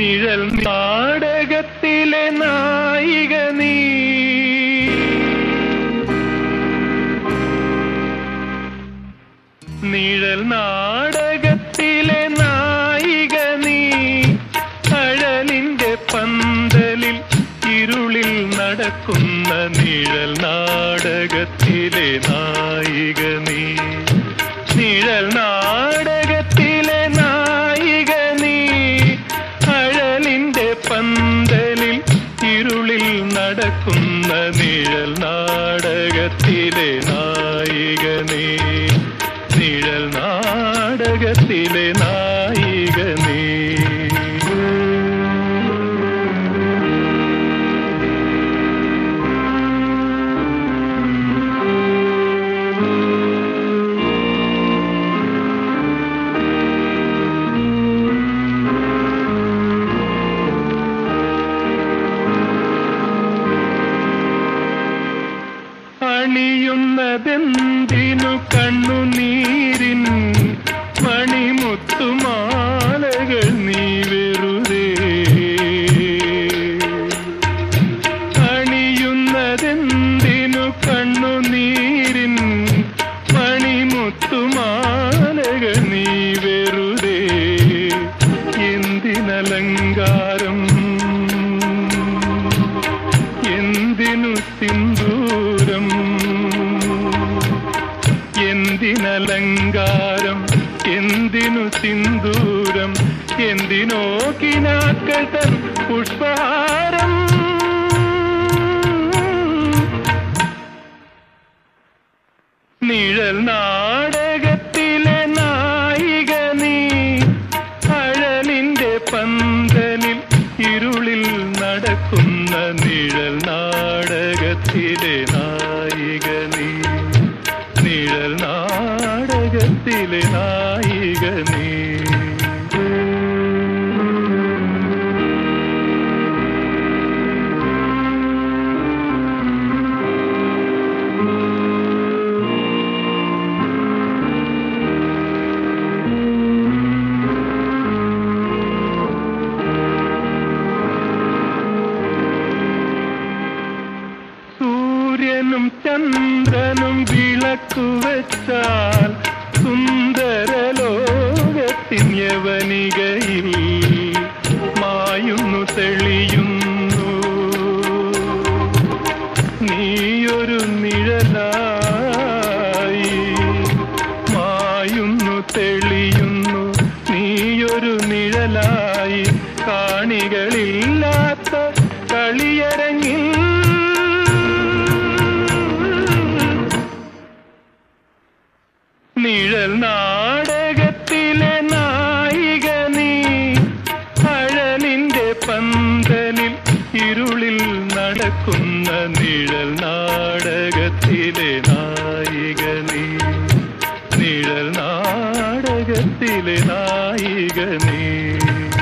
നിഴൽ നാടകത്തിലെ നായിക നീ നിഴൽ നാടകത്തിലെ നായിക നീ അഴലിന്റെ പന്തലിൽ ഇരുളിൽ നടക്കുന്ന നിഴൽ നാടകത്തിലെ നായിക നീ നിഴൽ നാടകത്തിലെ നായിക നീ അഴലിന്റെ പന്തലിൽ ഇരുളിൽ നടക്കുന്ന നിഴൽ നാടകത്തിലെ നായിക നീ നിഴൽ നാടകത്തിലെ നായിക നീ അണിയുന്നതെന്തിനു കണ്ണുനീരിൻ മണിമുത്തുമാലകൾ നീ വെറുതെ അണിയുന്നതെന്തിനു കണ്ണുനീരിൻ മണിമുത്തുമാലകൾ നീ വെറുതെ എന്തിനലങ്കാരം എന്തിനു സിന്ദൂരം എന്തിനലങ്കാരം എന്തിനു സിന്ദൂരം എന്തിനോ കിനാക്കൾ തൻ പുഷ്പഹാരം നിഴൽ നാടകത്തിലെ നായിക നീ അഴലിന്റെ പന്തലിൽ ഇരുളിൽ നടക്കുന്ന നിഴൽ നാടകത്തിലെ നായിക നീ നിഴൽ നാടകത്തിലെ നായിക നീ സൂര്യനും ചന്ദ്രനും വിളക്കു വെച്ചാൽ സുന്ദര ലോകത്തിൻ യവനികയിൽ മായുന്നു തെളിയുന്നു നീയൊരു നിഴലായി മായുന്നു തെളിയുന്നു നീയൊരു നിഴലായി കാണികളില്ലാത്ത കളിയരങ്ങിൽ നിഴൽ നാടകത്തിലെ നായിക നീ അഴലിന്റെ പന്തലിൽ ഇരുളിൽ നടക്കുന്ന നിഴൽ നാടകത്തിലെ നായിക നീ നിഴൽ നാടകത്തിലെ നായിക നീ